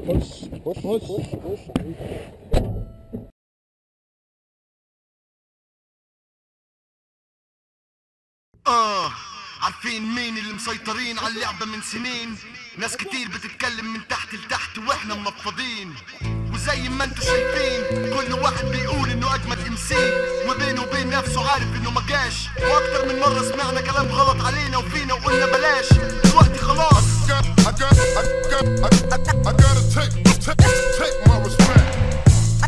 خش خش خش خش آه عارفين مين اللي مسيطرين على اللعبة من سنين ناس كتير بتتكلم من تحت لتحت واحنا منفضين وزي ما انتوا شايفين كل واحد بيقول انه اجمد امسي وبينه وبين نفسه عارف انه ما جاش واكتر من مرة سمعنا كلام غلط علينا وفينا وقلنا بلاش دلوقتي خلاص I got, I got, I got, I, I gotta take, take, take my respect. I,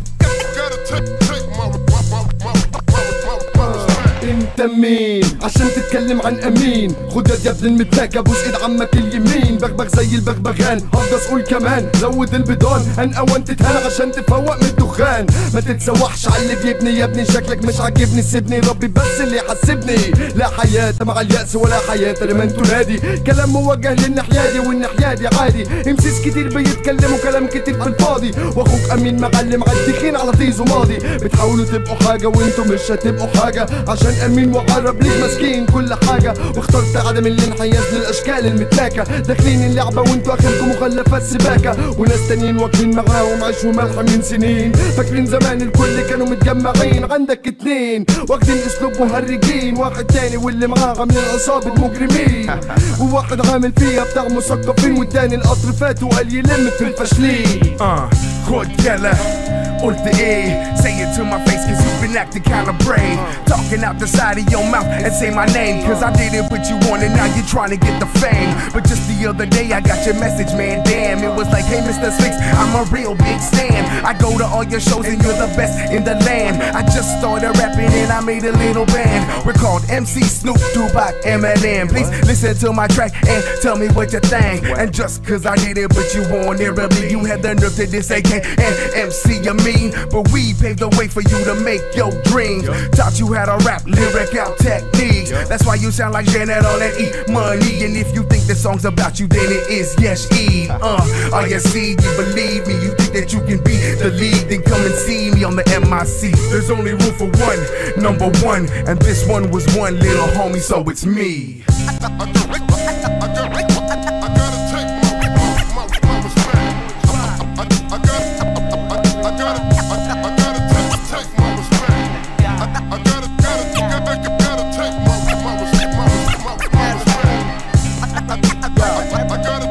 I gotta take, take my, my, my, my, my, my, my respect. انت مين عشان تتكلم عن امين خد يد يا ابن المتاكة بوس ايد عمك اليمين بغبغ زي البغبغان هجص قول كمان زود البيضان هنقوان تتهان عشان تفوق من الدخان ما تتسوحش على اللي بيبني يا ابني شكلك مش عاجبني سيبني ربي بس اللي يحسبني لا حياة مع اليأس ولا حياة لمن تنادي كلام موجه للناحية دي والناحية دي عادي امسيس كتير بيتكلموا كلام كتير في الفاضي واخوك امين معلم على الدخين على طيزه ماضي بتحاولوا تبقوا حاجة وانتوا مش هتبقوا حاجة عشان امين وقرب ليك ماسكين كل حاجة واخترت عدم الانحياز للاشكال المتلاكة داخلين اللعبة وانتوا اخركم مخلفات سباكة وناس تانيين واكلين معاهم عيش وملح من سنين فاكرين زمان الكل كانوا متجمعين عندك اتنين واخدين اسلوب مهرجين واحد تاني واللي معاه عاملين عصابة مجرمين وواحد عامل فيها بتاع مثقفين والتاني القطر فات وقال يلم في الفاشلين Uh, Cordella, قلت ايه Say it to my face cause you've been acting kinda brave Talking out the side of your mouth and say my name Cause I did it what you wanted, now you're trying to get the fame But just the other day I got your message man Damn, it was like hey Mr. Sphinx, I'm a real big stan I go to all your shows and you're the best in the land I just started rapping and I made a little band We're called MC Snoop, Tupac, Eminem Please listen to my track and tell me what you think And just cause I did it but you won't hear of me You had the nerve to diss AK and MC you mean But we paved the way for you to make your dreams Taught you how to rap, lyric out techniques That's why you sound like Janet on that E money And if you think the song's about you then it is yes E Uh, all you see, you believe me You think that you can be the lead Then come and see me on the MIC There's only room for one, number one And this one was one little homie so it's me I got, I got, I gotta take my, my, my, my respect. I, I, I gotta, I, I gotta, I, I gotta take, take my respect. I, I gotta, gotta, gotta, gotta take my, my, respect, my, my, my respect. I, I, I gotta, I gotta,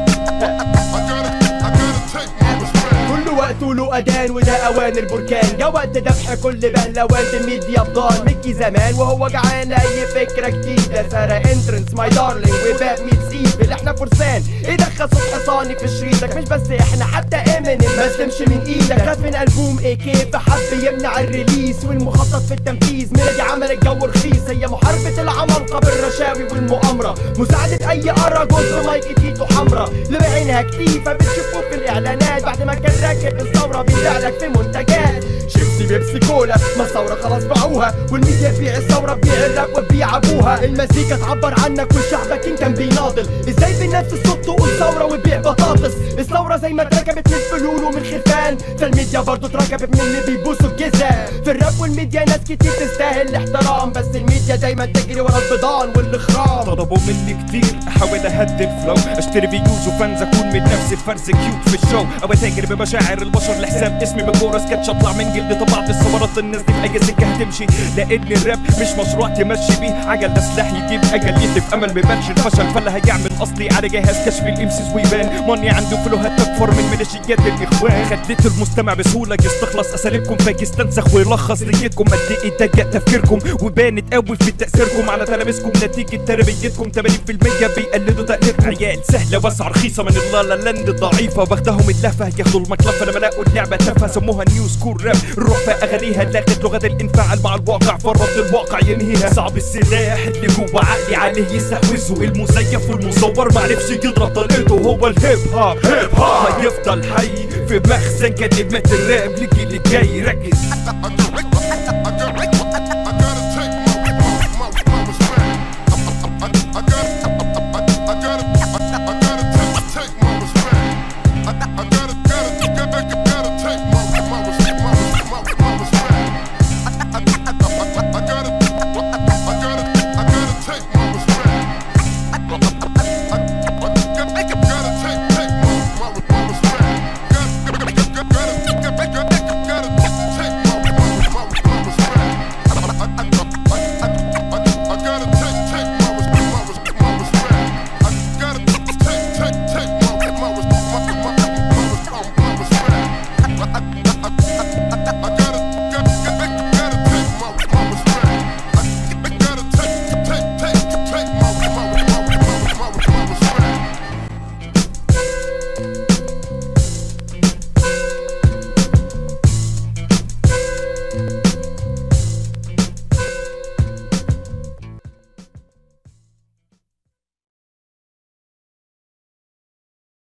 I gotta take my respect. كل وقت له اذان وده اوان البركان جا وقت ذبح كل بهلوان الميديا بضان مكي زمان وهو جعان اي فكره جديده سرق انترنس ماي دارلينج وباب ميت سيف احنا فرسان يدخل صوت حصاني في شريطك مش بس احنا حتى امن ما سلمش من ايدك خاف من البوم اي كي فحب يمنع الريليس والمخطط في التنفيذ ميلادي عمل الجو رخيص هي محاربه العمالقه بالرشاوي والمؤامره مساعده اي اراجوز مايك تيتو حمرا اللي بعينها كتيفه بتشوفوه في الاعلانات بعد ما كان راكب الثوره بيبيع لك في منتجات شيبسي بيبسي كولا ما الثوره خلاص باعوها والميديا تبيع الثوره تبيع الراب وتبيع ابوها المزيكا تعبر عنك وشعبك ان كان بيناضل ازاي بنفس الصوت تقول ثوره وتبيع بطاطس الثوره زي ما اتركبت من الفلول ومن خرفان فالميديا برضه اتركبت من اللي بيبوسوا الجزام في الراب والميديا ناس كتير تستاهل الاحترام بس الميديا دايما تجري ورا البيضان والاخرام طلبوا مني كتير احاول اهدي الفلو اشتري فيوز وفانز اكون من نفس الفرز كيوت في الشو او اتاجر بمشاعر البشر لحساب اسمي بكورس كاتش اطلع من جلد طبعت الثمرات الناس دي باي سكه هتمشي لان الراب مش مشروع تمشي بيه عجل ده سلاح يجيب اجل يتلف امل بيبانش الفشل فلا هيعمل اصلي على جهاز كشف الامسيس ويبان ماني عنده فلوهات اكبر من ميليشيات الاخوان خليت المستمع بسهوله يستخلص اساليبكم فيستنسخ ويلخص نيتكم قد ايه دقق تفكيركم وبانت قوي في تاثيركم على تلاميذكم نتيجه تربيتكم 80% بيقلدوا تقليدكم عيال سهله بس رخيصه من اللالا لاند ضعيفه باخدهم اللهفه ياخدوا المكلفه لما لقوا اللعبه تافهه سموها نيو سكول راب الروح في اغانيها لاغت لغه الانفعال مع الواقع فرط الواقع ينهيها صعب السلاح اللي جوه عقلي عليه يستحوذه المزيف والمصور معرفش يضرب طريقته هو الهيب هوب هيب هوب هيفضل حي في مخزن كلمات الراب للجيل الجاي ركز I, I,